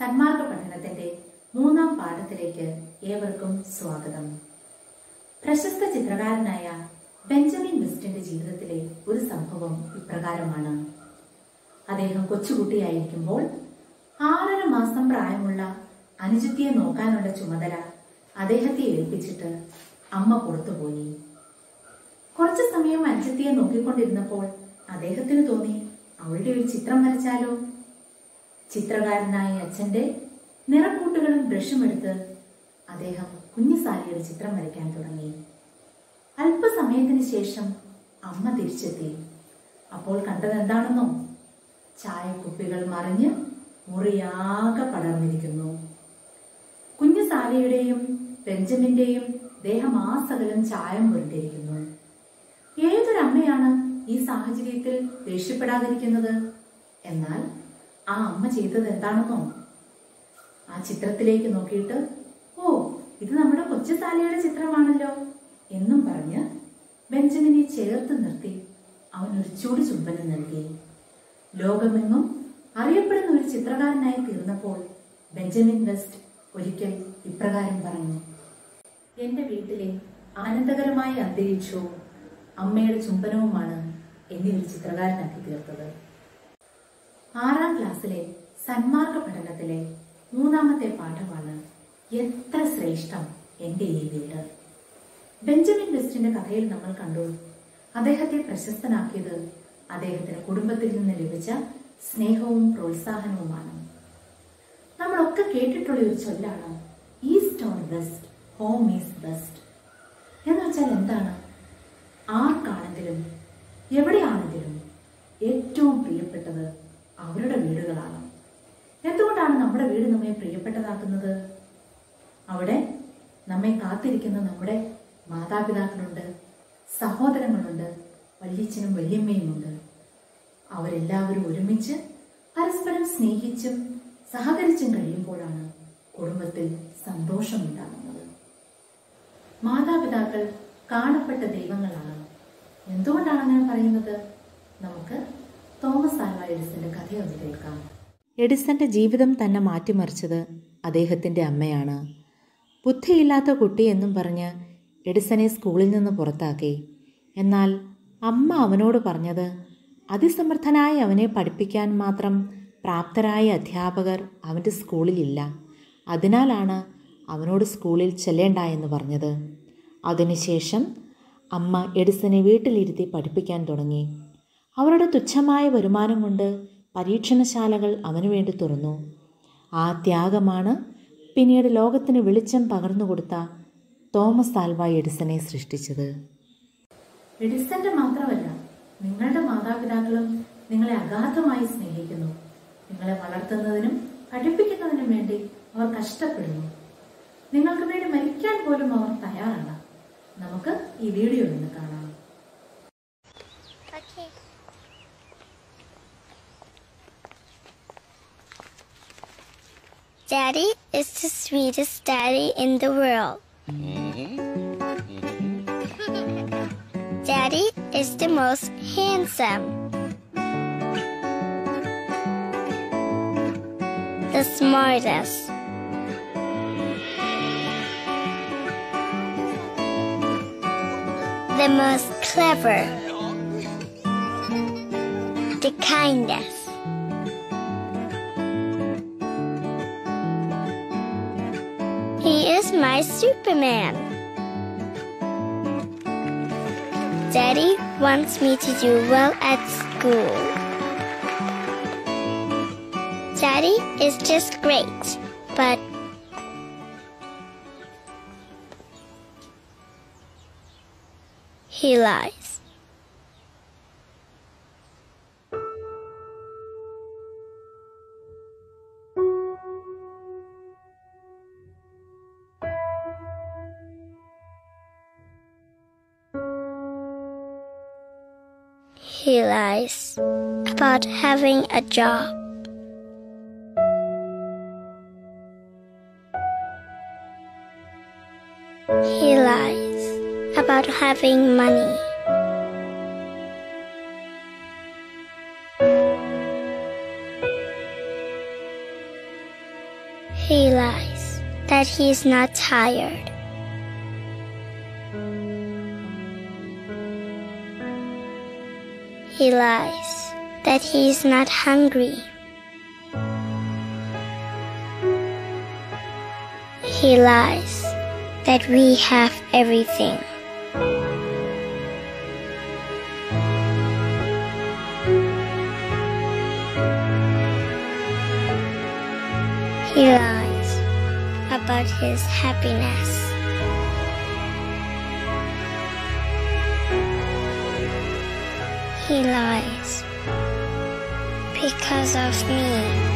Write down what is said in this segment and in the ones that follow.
സന്മാർഗ പഠനത്തിന്റെ മൂന്നാം പാഠത്തിലേക്ക് ഏവർക്കും സ്വാഗതം പ്രശസ്ത ചിത്രകാരനായ ബെഞ്ചമിൻ വെസ്റ്റിന്റെ ജീവിതത്തിലെ ഒരു സംഭവം ഇപ്രകാരമാണ് അദ്ദേഹം കൊച്ചുകുട്ടിയായിരിക്കുമ്പോൾ ആറര മാസം പ്രായമുള്ള അനുജത്തിയെ നോക്കാനുള്ള ചുമതല അദ്ദേഹത്തെ ഏൽപ്പിച്ചിട്ട് അമ്മ പുറത്തുപോയി കുറച്ചു സമയം അനുജത്തിയെ നോക്കിക്കൊണ്ടിരുന്നപ്പോൾ അദ്ദേഹത്തിന് തോന്നി അവളുടെ ഒരു ചിത്രം വരച്ചാലോ ചിത്രകാരനായ അച്ഛന്റെ നിറക്കൂട്ടുകളും ബ്രഷും എടുത്ത് അദ്ദേഹം കുഞ്ഞുസാലിയുടെ ചിത്രം വരയ്ക്കാൻ തുടങ്ങി അല്പസമയത്തിന് ശേഷം അമ്മ തിരിച്ചെത്തി അപ്പോൾ കണ്ടത് എന്താണെന്നോ ചായക്കുപ്പികൾ മറിഞ്ഞ് മുറിയാകെ പടർന്നിരിക്കുന്നു കുഞ്ഞു സാലിയുടെയും ബെഞ്ചമിന്റെയും ദേഹമാസകലം ചായം പുരണ്ടിരിക്കുന്നു ഏതൊരമ്മയാണ് ഈ സാഹചര്യത്തിൽ ദേഷ്യപ്പെടാതിരിക്കുന്നത് എന്നാൽ ആ അമ്മ ചെയ്തത് എന്താണെന്നോ ആ ചിത്രത്തിലേക്ക് നോക്കിയിട്ട് ഓ ഇത് നമ്മുടെ കൊച്ചു സാലിയുടെ ചിത്രമാണല്ലോ എന്നും പറഞ്ഞ് ബെഞ്ചമിനെ ചേർത്ത് നിർത്തി അവൻ ഒരു ചൂട് ചുംബനം നൽകി ലോകമെങ്ങും അറിയപ്പെടുന്ന ഒരു ചിത്രകാരനായി തീർന്നപ്പോൾ ബെഞ്ചമിൻ വെസ്റ്റ് ഒരിക്കൽ ഇപ്രകാരം പറഞ്ഞു എന്റെ വീട്ടിലെ ആനന്ദകരമായ അന്തരീക്ഷവും അമ്മയുടെ ചുംബനവുമാണ് എന്നെ ഒരു ചിത്രകാരനാക്കി തീർത്തത് ആറാം ക്ലാസ്സിലെ സന്മാർഗ പഠനത്തിലെ മൂന്നാമത്തെ പാഠമാണ് എത്ര ശ്രേഷ്ഠം എന്റെ ഈ വീട് ബെഞ്ചമിൻ വെസ്റ്റിന്റെ കഥയിൽ നമ്മൾ കണ്ടു അദ്ദേഹത്തെ പ്രശസ്തനാക്കിയത് അദ്ദേഹത്തിന് കുടുംബത്തിൽ നിന്ന് ലഭിച്ച സ്നേഹവും പ്രോത്സാഹനവുമാണ് നമ്മളൊക്കെ കേട്ടിട്ടുള്ള ഒരു ചൊല്ലാണ് east or west home is best എന്ന് വെച്ചാൽ എന്താണ് ആർക്കാണെങ്കിലും എവിടെയാണെങ്കിലും ഏറ്റവും പ്രിയപ്പെട്ടത് അവരുടെ വീടുകളാണ് എന്തുകൊണ്ടാണ് നമ്മുടെ വീട് നമ്മെ പ്രിയപ്പെട്ടതാക്കുന്നത് അവിടെ നമ്മെ കാത്തിരിക്കുന്ന നമ്മുടെ മാതാപിതാക്കളുണ്ട് സഹോദരങ്ങളുണ്ട് വല്യച്ഛനും വല്യമ്മയുമുണ്ട് അവരെല്ലാവരും ഒരുമിച്ച് പരസ്പരം സ്നേഹിച്ചും സഹകരിച്ചും കഴിയുമ്പോഴാണ് കുടുംബത്തിൽ സന്തോഷമുണ്ടാകുന്നത് മാതാപിതാക്കൾ കാണപ്പെട്ട ദൈവങ്ങളാണ് എന്തുകൊണ്ടാണ് അങ്ങനെ പറയുന്നത് നമുക്ക് തോമസ് ആൽവ എഡിസന്റെ കഥയൊന്ന് കേൾക്കാം എഡിസന്റെ ജീവിതം തന്നെ മാറ്റിമറിച്ചത് അദ്ദേഹത്തിൻ്റെ അമ്മയാണ് ബുദ്ധിയില്ലാത്ത കുട്ടി എന്നും പറഞ്ഞ് എഡിസനെ സ്കൂളിൽ നിന്ന് പുറത്താക്കി എന്നാൽ അമ്മ അവനോട് പറഞ്ഞത് അതിസമർത്ഥനായി അവനെ പഠിപ്പിക്കാൻ മാത്രം പ്രാപ്തരായ അധ്യാപകർ അവൻ്റെ സ്കൂളിലില്ല അതിനാലാണ് അവനോട് സ്കൂളിൽ ചെല്ലേണ്ട എന്ന് പറഞ്ഞത് അതിനുശേഷം അമ്മ എഡിസനെ വീട്ടിലിരുത്തി പഠിപ്പിക്കാൻ തുടങ്ങി അവരുടെ തുച്ഛമായ വരുമാനം കൊണ്ട് പരീക്ഷണശാലകൾ അവനു വേണ്ടി തുറന്നു ആ ത്യാഗമാണ് പിന്നീട് ലോകത്തിന് വെളിച്ചം പകർന്നു കൊടുത്ത തോമസ് ആൽവ എഡിസനെ സൃഷ്ടിച്ചത് എഡിസന്റെ മാത്രമല്ല നിങ്ങളുടെ മാതാപിതാക്കളും നിങ്ങളെ അഗാധമായി സ്നേഹിക്കുന്നു നിങ്ങളെ വളർത്തുന്നതിനും പഠിപ്പിക്കുന്നതിനും വേണ്ടി അവർ കഷ്ടപ്പെടുന്നു നിങ്ങൾക്ക് വേണ്ടി മരിക്കാൻ പോലും അവർ തയ്യാറാണ് നമുക്ക് ഈ വീഡിയോ ഒന്ന് കാണാം Okay. Daddy is the sweetest daddy in the world. Daddy is the most handsome. The smartest. The most clever. The kindest. He is my Superman. Daddy wants me to do well at school. Daddy is just great, but he lies. He lies about having a job. He lies about having money. He lies that he is not tired. He lies that he is not hungry. He lies that we have everything. He lies about his happiness. He lies because of me.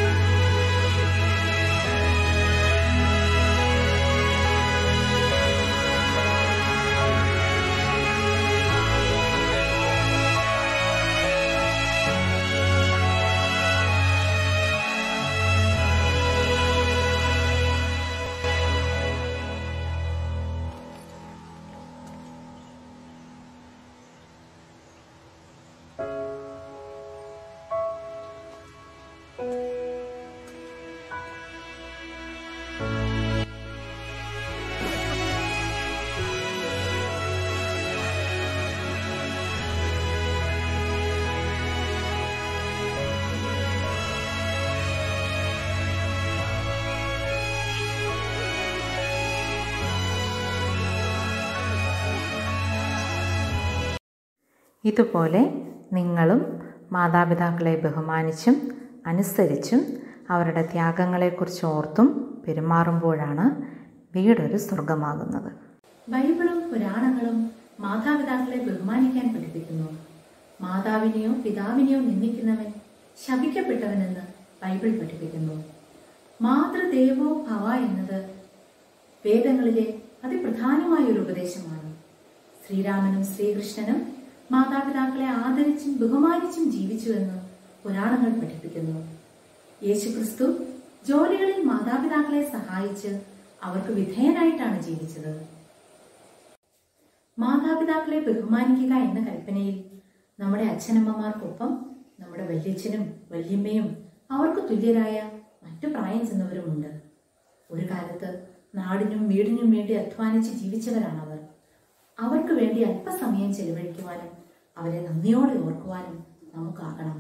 ഇതുപോലെ നിങ്ങളും മാതാപിതാക്കളെ ബഹുമാനിച്ചും അനുസരിച്ചും അവരുടെ ത്യാഗങ്ങളെക്കുറിച്ച് ഓർത്തും പെരുമാറുമ്പോഴാണ് വീടൊരു സ്വർഗമാകുന്നത് ബൈബിളും പുരാണങ്ങളും മാതാപിതാക്കളെ ബഹുമാനിക്കാൻ പഠിപ്പിക്കുന്നു മാതാവിനെയോ പിതാവിനെയോ നിന്ദിക്കുന്നവൻ ശപിക്കപ്പെട്ടവനെന്ന് Bible പഠിപ്പിക്കുന്നു മാതൃദേവോ ഭവ എന്നത് വേദങ്ങളിലെ അതിപ്രധാനമായ ഒരു ഉപദേശമാണ് ശ്രീരാമനും ശ്രീകൃഷ്ണനും മാതാപിതാക്കളെ ആദരിച്ചും ബഹുമാനിച്ചും ജീവിച്ചുവെന്ന് പുരാണങ്ങൾ പഠിപ്പിക്കുന്നു യേശുക്രിസ്തു ജോലികളിൽ മാതാപിതാക്കളെ സഹായിച്ച് അവർക്ക് വിധേയനായിട്ടാണ് ജീവിച്ചത് മാതാപിതാക്കളെ ബഹുമാനിക്കുക എന്ന കൽപ്പനയിൽ നമ്മുടെ അച്ഛനമ്മമാർക്കൊപ്പം നമ്മുടെ വല്യച്ഛനും വല്യമ്മയും അവർക്ക് തുല്യരായ മറ്റു പ്രായം ചെന്നവരുമുണ്ട് ഒരു കാലത്ത് നാടിനും വീടിനും വേണ്ടി അധ്വാനിച്ച് ജീവിച്ചവരാണ് അവർ അവർക്ക് വേണ്ടി അല്പസമയം ചെലവഴിക്കുവാനും അവരെ നന്ദിയോടെ ഓർക്കുവാനും നമുക്കാകണം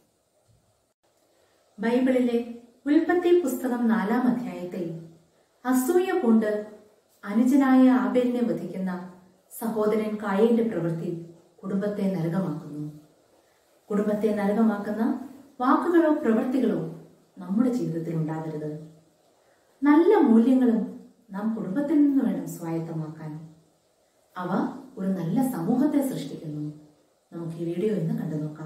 ബൈബിളിലെ ഉൽപ്പത്തി പുസ്തകം നാലാം അധ്യായത്തിൽ അസൂയ കൊണ്ട് അനുജനായ ആബേലിനെ വധിക്കുന്ന സഹോദരൻ കായേന്റെ പ്രവൃത്തി കുടുംബത്തെ നരകമാക്കുന്നു കുടുംബത്തെ നരകമാക്കുന്ന വാക്കുകളോ പ്രവൃത്തികളോ നമ്മുടെ ജീവിതത്തിൽ ഉണ്ടാവരുത് നല്ല മൂല്യങ്ങളും നാം കുടുംബത്തിൽ നിന്ന് വേണം സ്വായത്തമാക്കാൻ അവ ഒരു നല്ല സമൂഹത്തെ സൃഷ്ടിക്കുന്നു നമുക്ക് ഈ വീഡിയോ ഇന്ന് കണ്ടു നോക്കാം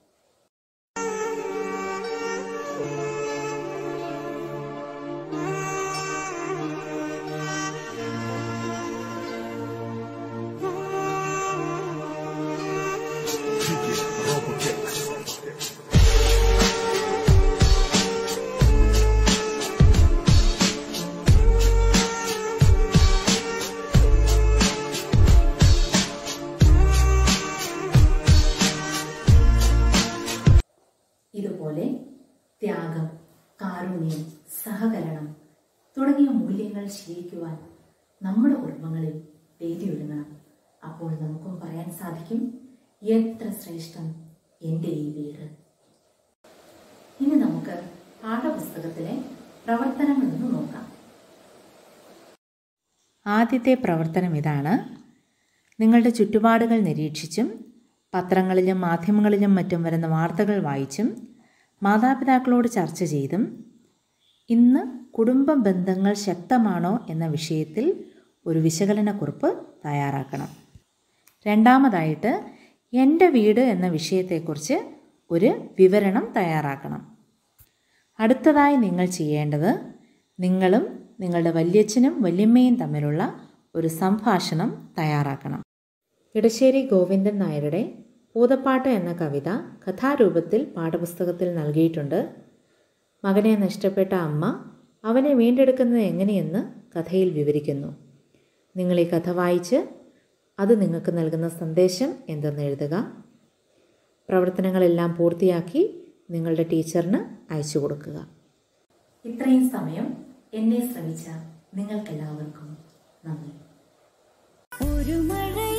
ഇതുപോലെ ത്യാഗം കാരുണ്യം സഹകരണം തുടങ്ങിയ മൂല്യങ്ങൾ ശീലിക്കുവാൻ നമ്മുടെ കുടുംബങ്ങളിൽ വേദിയൊരുങ്ങണം അപ്പോൾ നമുക്കും പറയാൻ സാധിക്കും എത്ര ശ്രേഷ്ഠം എൻ്റെ ഈ വീട് ഇനി നമുക്ക് പാഠപുസ്തകത്തിലെ പ്രവർത്തനങ്ങളൊന്ന് നോക്കാം ആദ്യത്തെ പ്രവർത്തനം ഇതാണ് നിങ്ങളുടെ ചുറ്റുപാടുകൾ നിരീക്ഷിച്ചും പത്രങ്ങളിലും മാധ്യമങ്ങളിലും മറ്റും വരുന്ന വാർത്തകൾ വായിച്ചും മാതാപിതാക്കളോട് ചർച്ച ചെയ്തും ഇന്ന് കുടുംബ ബന്ധങ്ങൾ ശക്തമാണോ എന്ന വിഷയത്തിൽ ഒരു വിശകലനക്കുറിപ്പ് തയ്യാറാക്കണം രണ്ടാമതായിട്ട് എൻ്റെ വീട് എന്ന വിഷയത്തെക്കുറിച്ച് ഒരു വിവരണം തയ്യാറാക്കണം അടുത്തതായി നിങ്ങൾ ചെയ്യേണ്ടത് നിങ്ങളും നിങ്ങളുടെ വല്യച്ഛനും വല്യമ്മയും തമ്മിലുള്ള ഒരു സംഭാഷണം തയ്യാറാക്കണം ഇടശ്ശേരി ഗോവിന്ദൻ നായരുടെ പൂതപ്പാട്ട് എന്ന കവിത കഥാരൂപത്തിൽ പാഠപുസ്തകത്തിൽ നൽകിയിട്ടുണ്ട് മകനെ നഷ്ടപ്പെട്ട അമ്മ അവനെ വീണ്ടെടുക്കുന്നത് എങ്ങനെയെന്ന് കഥയിൽ വിവരിക്കുന്നു നിങ്ങൾ ഈ കഥ വായിച്ച് അത് നിങ്ങൾക്ക് നൽകുന്ന സന്ദേശം എന്തെന്ന് എഴുതുക പ്രവർത്തനങ്ങളെല്ലാം പൂർത്തിയാക്കി നിങ്ങളുടെ ടീച്ചറിന് അയച്ചു കൊടുക്കുക ഇത്രയും സമയം എന്നെ ശ്രമിച്ച നിങ്ങൾക്കെല്ലാവർക്കും നന്ദി ഒരു മഴ